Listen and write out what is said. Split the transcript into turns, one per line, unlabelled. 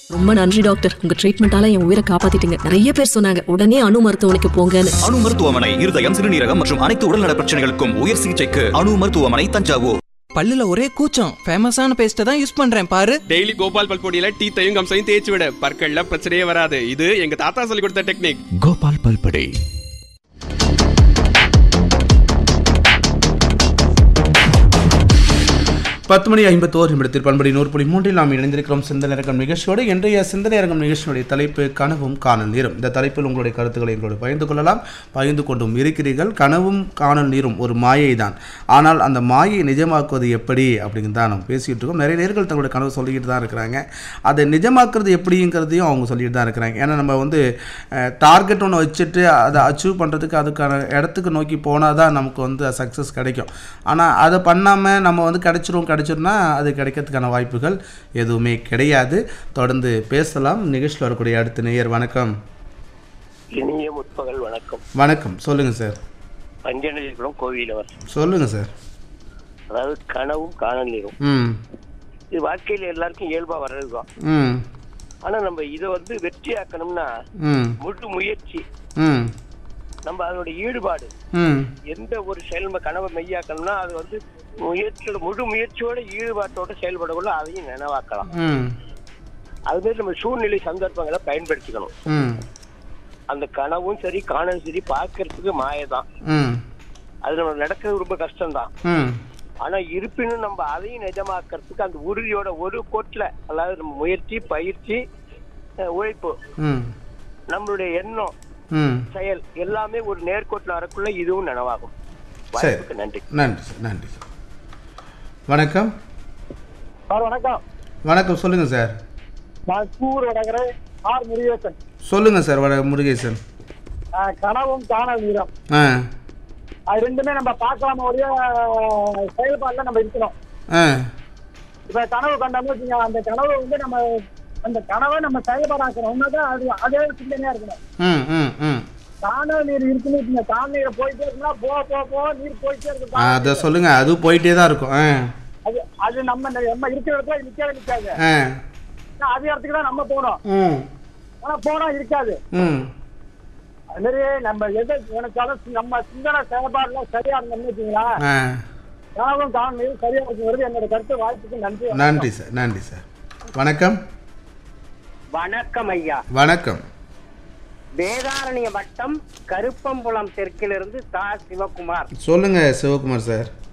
ரொம்ப நன்றி டாக்டர் உங்க ட்ரீட்மெண்டால என் உயிரை காப்பாத்திட்டீங்க நிறைய பேர் சொன்னாங்க உடனே அணு மருத்துவமனைக்கு போங்கன்னு
அணு மருத்துவமனை இருதயம் சிறுநீரகம் மற்றும் அனைத்து உடல்நல பிரச்சனைகளுக்கும் உயர் சிகிச்சைக்கு அணு மருத்துவமனை தஞ்சாவூர்
பல்லுல ஒரே கூச்சம் ஃபேமஸான பேஸ்ட்டை தான் யூஸ் பண்றேன் பாரு
டெய்லி கோபால் பல்பொடியில டீத்தையும் கம்சையும் தேய்ச்சி விட பற்கள்ல பிரச்சனையே வராது இது எங்க தாத்தா சொல்லி கொடுத்த டெக்னிக்
கோபால் பல்படை
பத்து மணி ஐம்பத்தோரு நிமிடத்தில் பண்படி நூறு புள்ளி மூன்றில் நாம் இணைந்திருக்கிறோம் சிந்தனை அரங்கம் நிகழ்ச்சியோடு இன்றைய சிந்தனை அரங்கம் நிகழ்ச்சியினுடைய தலைப்பு கனவும் காணல் நீரும் இந்த தலைப்பில் உங்களுடைய கருத்துக்களை எங்களோடு பகிர்ந்து கொள்ளலாம் பகிர்ந்து கொண்டும் இருக்கிறீர்கள் கனவும் காணல் நீரும் ஒரு மாயை தான் ஆனால் அந்த மாயை நிஜமாக்குவது எப்படி அப்படின்னு தான் நம்ம பேசிக்கிட்டு இருக்கோம் நிறைய நேர்கள் தங்களுடைய கனவு சொல்லிக்கிட்டு தான் இருக்கிறாங்க அதை நிஜமாக்குறது எப்படிங்கிறதையும் அவங்க சொல்லிட்டு தான் இருக்கிறாங்க ஏன்னா நம்ம வந்து டார்கெட் ஒன்று வச்சுட்டு அதை அச்சீவ் பண்ணுறதுக்கு அதுக்கான இடத்துக்கு நோக்கி போனால் தான் நமக்கு வந்து சக்ஸஸ் கிடைக்கும் ஆனால் அதை பண்ணாமல் நம்ம வந்து கிடைச்சிரும் கிடைச்சிரும்னா அது கிடைக்கிறதுக்கான வாய்ப்புகள் எதுவுமே கிடையாது தொடர்ந்து பேசலாம் நிகழ்ச்சியில் வரக்கூடிய அடுத்த நேயர் வணக்கம்
இனிய முற்பகல் வணக்கம்
வணக்கம் சொல்லுங்கள் சார்
பஞ்சநதிபுரம் கோவிலவர்
சொல்லுங்கள் சார்
அதாவது கனவும் காணல் நீரும்
ம்
இது வாழ்க்கையில எல்லாருக்கும் இயல்பா வர்றதுதான்
ம்
ஆனா நம்ம இதை வந்து வெற்றியாக்கணும்னா
ம்
முழு முயற்சி
ம்
நம்ம அதோட ஈடுபாடு
ம்
எந்த ஒரு செயல்மை கனவை மெய்யாக்கணும்னா அது வந்து முயற்சியோட முழு முயற்சியோட ஈடுபாட்டோட செயல்படக்குள்ள அதையும் நினைவாக்கலாம்
ம்
அது மாதிரி நம்ம சூழ்நிலை சந்தர்ப்பங்களை பயன்படுத்திக்கணும்
ம்
அந்த கனவும் சரி காணலும் சரி பார்க்கறதுக்கு மாயதான்
ம்
அது நம்ம நடக்கிறது ரொம்ப கஷ்டம்தான்
ம்
ஆனா இருப்பினும் நம்ம அதையும் நிஜமாக்கறதுக்கு அந்த உறுதியோட ஒரு கோட்ல அதாவது நம்ம முயற்சி பயிற்சி அஹ், உழைப்பு
ம்
நம்மளுடைய எண்ணம்
ம்
செயல் எல்லாமே ஒரு நேர்கோட்டில் வரக்குள்ள இதுவும் நனவாகும்
சரி
வாய்ப்புக்கு நன்றி
நன்றி சார் நன்றி சார் வணக்கம்
சார் வணக்கம்
வணக்கம் சொல்லுங்கள் சார்
நான் கூர் வடகரை ஆர் முருகேசன்
சொல்லுங்கள் சார் வட முருகேசன்
ஆஹ் கனவும் காணல் நீரம்
ஆ
அது ரெண்டுமே நம்ம பார்க்கலாம ஒழிய செயல்பாடுல நம்ம இருக்கணும்
ஆ
இப்ப கனவு கண்டோம்னு வச்சுங்க அந்த கனவு வந்து நம்ம அந்த கனவை நம்ம செயல்பாடாக்கணும் உண்மைதான் அது அதே சிந்தனையா இருக்கணும்
ம் ம் ம்
காணல் நீர் இருக்குன்னு வச்சுங்க காணல் நீர் போயிட்டே இருக்குன்னா போக போக போக நீர் போயிட்டே இருக்கு
ஆ, அதை சொல்லுங்கள் அது போயிட்டே தான் இருக்கும் ஆ
அது அது நம்ம நம்ம இருக்கிற இடத்துல நிக்கவே நிக்காது
ஆ
ஆனா அது இடத்துக்கு தான் நம்ம போகணும்
ம்
ஆனா போனா இருக்காது
ம்
அது மாதிரி நம்ம எதை நினைச்சாலும் நம்ம சிந்தனை செயல்பாடுல சரியா இருந்தோம்னு வச்சுங்களா
ஆ
கனவும் காணல் நீரும் சரியா இருக்குங்கிறது என்னோட கருத்து வாய்ப்புக்கு நன்றி
நன்றி சார் நன்றி சார் வணக்கம்
வணக்கம் ஐயா
வணக்கம்
வேதாரண்ய வட்டம் கருப்பம்புலம் தெற்கிலிருந்து தா சிவகுமார்
சொல்லுங்கள் சிவகுமார் சார்